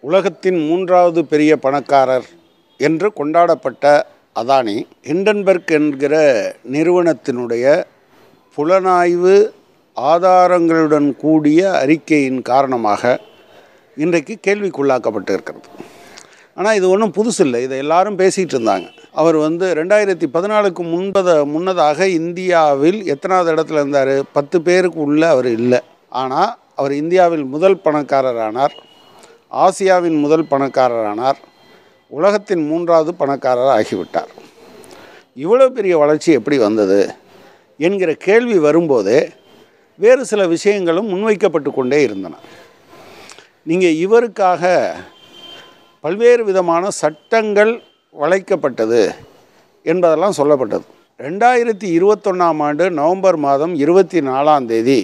உலகத்தின் மூன்றாவது பெரிய பணக்காரர் என்று கொண்டாடப்பட்ட அதானி ஹிண்டன்பர்க் என்கிற நிறுவனத்தினுடைய புலனாய்வு ஆதாரங்களுடன் கூடிய அறிக்கையின் காரணமாக இன்றைக்கு கேள்விக்குள்ளாக்கப்பட்டு இருக்கிறது ஆனால் இது ஒன்றும் புதுசு இல்லை இதை எல்லாரும் பேசிகிட்டு இருந்தாங்க அவர் வந்து ரெண்டாயிரத்தி பதினாலுக்கு முன்பத முன்னதாக இந்தியாவில் எத்தனாவது இடத்துல இருந்தார் பத்து பேருக்கு உள்ள அவர் இல்லை ஆனால் அவர் இந்தியாவில் முதல் பணக்காரரானார் ஆசியாவின் முதல் பணக்காரரானார் உலகத்தின் மூன்றாவது பணக்காரர் ஆகிவிட்டார் இவ்வளோ பெரிய வளர்ச்சி எப்படி வந்தது என்கிற கேள்வி வரும்போதே வேறு சில விஷயங்களும் முன்வைக்கப்பட்டு கொண்டே இருந்தன நீங்கள் இவருக்காக பல்வேறு விதமான சட்டங்கள் வளைக்கப்பட்டது என்பதெல்லாம் சொல்லப்பட்டது ரெண்டாயிரத்தி இருபத்தொன்னாம் ஆண்டு நவம்பர் மாதம் இருபத்தி நாலாம் தேதி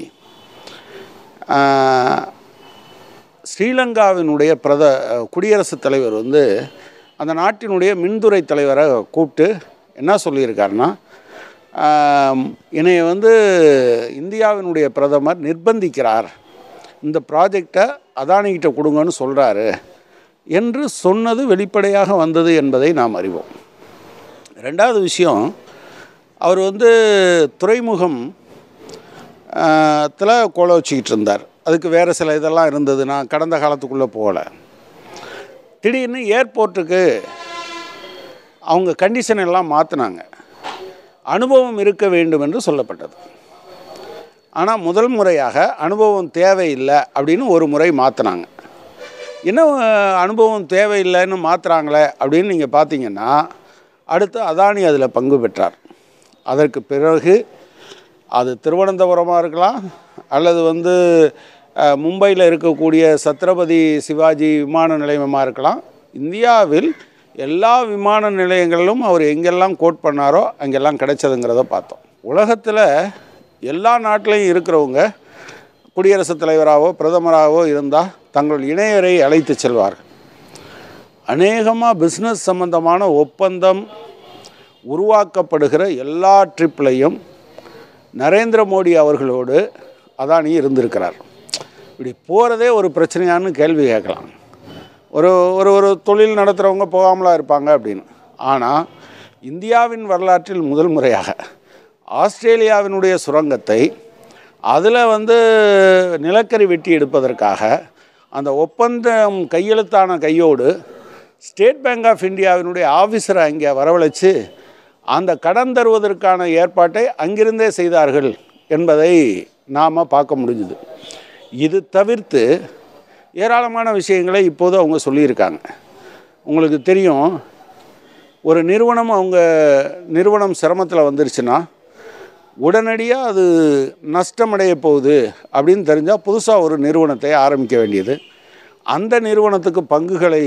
ஆஹ், ஸ்ரீலங்காவினுடைய பிரத குடியரசுத் தலைவர் வந்து அந்த நாட்டினுடைய மின்துறை தலைவரை கூப்பிட்டு என்ன சொல்லியிருக்காருன்னா ஆம், என்னைய வந்து இந்தியாவினுடைய பிரதமர் நிர்பந்திக்கிறார் இந்த ப்ராஜெக்டை அதானிகிட்ட கொடுங்கன்னு சொல்கிறாரு என்று சொன்னது வெளிப்படையாக வந்தது என்பதை நாம் அறிவோம் ரெண்டாவது விஷயம் அவர் வந்து துறைமுகம் த்தில் கோல வச்சுக்கிட்டு இருந்தார் அதுக்கு வேறு சில இதெல்லாம் இருந்தது நான் கடந்த காலத்துக்குள்ளே போகல திடீர்னு ஏர்போர்ட்டுக்கு அவங்க கண்டிஷன் எல்லாம் மாற்றினாங்க அனுபவம் இருக்க வேண்டும் என்று சொல்லப்பட்டது ஆனால் முதல் முறையாக அனுபவம் தேவையில்லை அப்படின்னு ஒரு முறை மாற்றினாங்க இன்னும் அஹ், அனுபவம் தேவையில்லைன்னு மாற்றுறாங்களே அப்படின்னு நீங்கள் பார்த்தீங்கன்னா அடுத்து அதானி அதில் பங்கு பெற்றார் அதற்கு பிறகு அது திருவனந்தபுரமாக இருக்கலாம் அல்லது வந்து அஹ், மும்பையில் இருக்கக்கூடிய சத்ரபதி சிவாஜி விமான நிலையமாக இருக்கலாம் இந்தியாவில் எல்லா விமான நிலையங்களிலும் அவர் எங்கெல்லாம் கோட் பண்ணாரோ அங்கெல்லாம் கிடைச்சதுங்கிறத பார்த்தோம் உலகத்தில் எல்லா நாட்டிலையும் இருக்கிறவங்க குடியரசுத் தலைவராகவோ பிரதமராகவோ இருந்தால் தங்கள் இணையரை அழைத்து செல்வார்கள் அநேகமாக பிஸ்னஸ் சம்பந்தமான ஒப்பந்தம் உருவாக்கப்படுகிற எல்லா ட்ரிப்லையும் நரேந்திர மோடி அவர்களோடு அதானி இருந்திருக்கிறார் இப்படி போகிறதே ஒரு பிரச்சனையான்னு கேள்வி கேட்கலாம் ஒரு ஒரு ஒரு தொழில் நடத்துகிறவங்க போகாமலா இருப்பாங்க அப்படின்னு ஆனால் இந்தியாவின் வரலாற்றில் முதல் முறையாக ஆஸ்திரேலியாவினுடைய சுரங்கத்தை அதில் வந்து நிலக்கரி வெட்டி எடுப்பதற்காக அந்த ஒப்பந்தம் கையெழுத்தான கையோடு ஸ்டேட் பேங்க் ஆஃப் இந்தியாவினுடைய ஆஃபீஸரை அங்கே வரவழைச்சு அந்த கடன் தருவதற்கான ஏற்பாட்டை அங்கிருந்தே செய்தார்கள் என்பதை நாம் பார்க்க முடிஞ்சுது இது தவிர்த்து ஏராளமான விஷயங்களை இப்போது அவங்க சொல்லியிருக்காங்க உங்களுக்கு தெரியும் ஒரு நிறுவனம் அவங்க நிறுவனம் சிரமத்தில் வந்துருச்சுன்னா உடனடியாக அது நஷ்டமடைய போகுது அப்படின்னு தெரிஞ்சால் புதுசாக ஒரு நிறுவனத்தை ஆரம்பிக்க வேண்டியது அந்த நிறுவனத்துக்கு பங்குகளை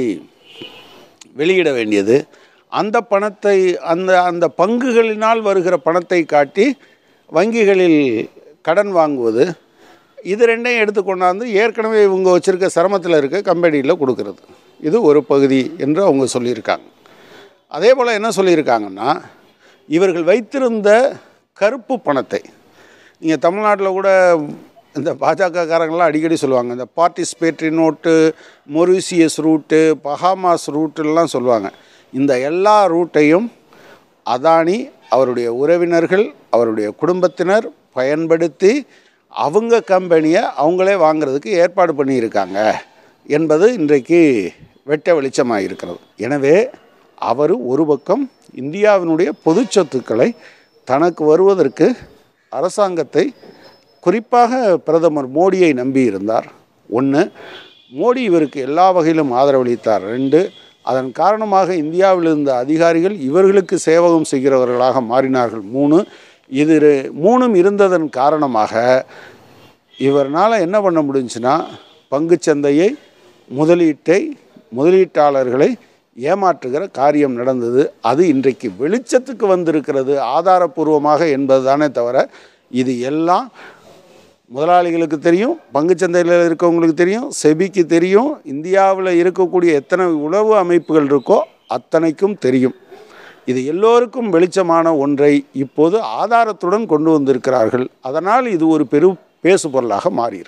வெளியிட வேண்டியது அந்த பணத்தை அந்த அந்த பங்குகளினால் வருகிற பணத்தை காட்டி வங்கிகளில் கடன் வாங்குவது இது ரெண்டையும் எடுத்து கொண்டாந்து ஏற்கனவே இவங்க வச்சுருக்க சிரமத்தில் இருக்க கம்பெனியில் கொடுக்கறது இது ஒரு பகுதி என்று அவங்க சொல்லியிருக்காங்க அதே போல் என்ன சொல்லியிருக்காங்கன்னா இவர்கள் வைத்திருந்த கருப்பு பணத்தை நீங்கள் தமிழ்நாட்டில் கூட இந்த பாஜகக்காரங்களாம் அடிக்கடி சொல்லுவாங்க இந்த participatory note Mauritius route Bahamas ரூட்டுலாம் சொல்லுவாங்க இந்த எல்லா ரூட்டையும் அதானி அவருடைய உறவினர்கள் அவருடைய குடும்பத்தினர் பயன்படுத்தி அவங்க கம்பெனியை அவங்களே வாங்குறதுக்கு ஏற்பாடு பண்ணியிருக்காங்க என்பது இன்றைக்கு வெட்ட வெளிச்சமாக இருக்கிறது எனவே அவர் ஒரு பக்கம் இந்தியாவினுடைய பொது சொத்துக்களை தனக்கு வருவதற்கு அரசாங்கத்தை குறிப்பாக பிரதமர் மோடியை நம்பி இருந்தார் ஒன்று மோடி இவருக்கு எல்லா வகையிலும் ஆதரவளித்தார் ரெண்டு அதன் காரணமாக இந்தியாவில் இருந்த அதிகாரிகள் இவர்களுக்கு சேவகம் செய்கிறவர்களாக மாறினார்கள் மூணு இது ரெ- மூணும் இருந்ததன் காரணமாக இவர்னால் என்ன பண்ண முடிஞ்சுன்னா பங்குச்சந்தையை முதலீட்டை முதலீட்டாளர்களை ஏமாற்றுகிற காரியம் நடந்தது அது இன்றைக்கு வெளிச்சத்துக்கு வந்திருக்கிறது ஆதாரபூர்வமாக என்பதுதானே தவிர இது எல்லாம் முதலாளிகளுக்கு தெரியும் பங்குச்சந்தையில் இருக்கவங்களுக்கு தெரியும் செபிக்கு தெரியும் இந்தியாவில் இருக்கக்கூடிய எத்தனை உளவு அமைப்புகள் இருக்கோ அத்தனைக்கும் தெரியும் இது எல்லோருக்கும் வெளிச்சமான ஒன்றை இப்போது ஆதாரத்துடன் கொண்டு வந்திருக்கிறார்கள் அதனால் இது ஒரு பெரும் பேசு பொருளாக மாறியிருக்கு